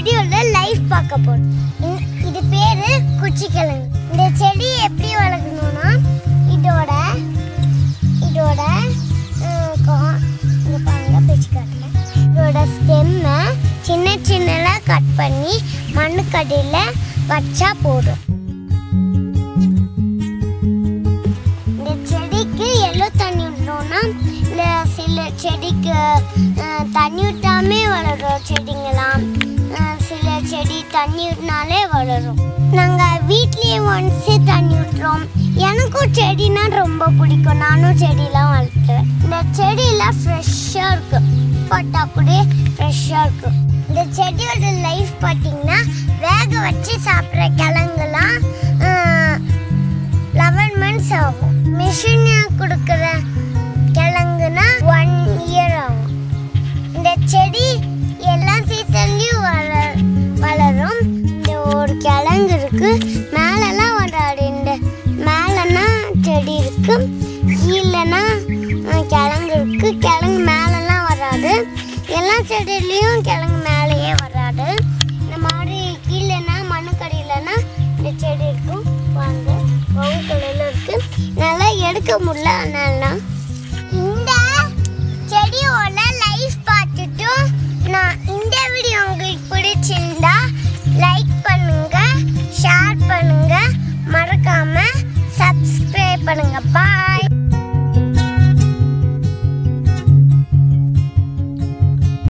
செடியோட லைஃப் பார்க்க போறோம் இந்த- இது பேரு குச்சிக்கிழங்கு இந்த செடி எப்படி வளர்க்கணும்னா இதோட இதோட அஹ், கா- இங்க பாருங்க பிச்சு காட்டுறேன் இதோட ஸ்டெம்மை சின்ன சின்னதாக கட் பண்ணி மண்ணுக்கடியில் வச்சா போதும் இந்த செடிக்கு எல்லோ தண்ணி விட்டோம்னா இல்லை சில செடிக்கு அஹ், தண்ணி விட்டாமே வளரும் செடிங்களாம் அஹ், சில செடி தண்ணி விட்டினாலே வளரும் நாங்கள் வீட்லேயே ஒன்ஸு தண்ணி விட்டுறோம் எனக்கும் செடினா ரொம்ப பிடிக்கும் நானும் செடியெலாம் வளர்த்துவேன் இந்த செடியெல்லாம் ஃப்ரெஷ்ஷாக இருக்கும் போட்டா கூட ஃப்ரெஷ்ஷாக இருக்கும் இந்த செடியோட லைஃப் பார்த்தீங்கன்னா வேக வச்சு சாப்பிட்ற கிழங்குலாம் லெவன் மந்த்ஸ் ஆகும் மிஷின் கொடுக்குற கிழங்குனா ஒன் இயர் ஆகும் இந்த செடி எல்லா சீசன்லயும் வள வளரும் இந்த ஒரு கிழங்கு இருக்கு மேலெல்லாம் வராது இந்த மேலனா செடி இருக்கு கீழேனா அஹ், கிழங்கு இருக்கு கிழங்கு மேலெல்லாம் வராது எல்லா செடியிலையும் கிழங்கு மேலேயே வராது இந்த மாதிரி கீழேனா மண்ணுக்கடியிலனா இந்த செடி இருக்கும் வாங்க ப்ரௌன் கலர்ல இருக்கு நல்லா எடுக்க முடியல அதனால இந்த செடியோட லைஃப் பார்த்துட்டு நான் இந்த வீடியோ உங்களுக்கு பிடிச்சிருந்தா லைக் பண்ணுங்க ஷேர் பண்ணுங்க மறக்காம சப்ஸ்கிரைப் பண்ணுங்க பாய்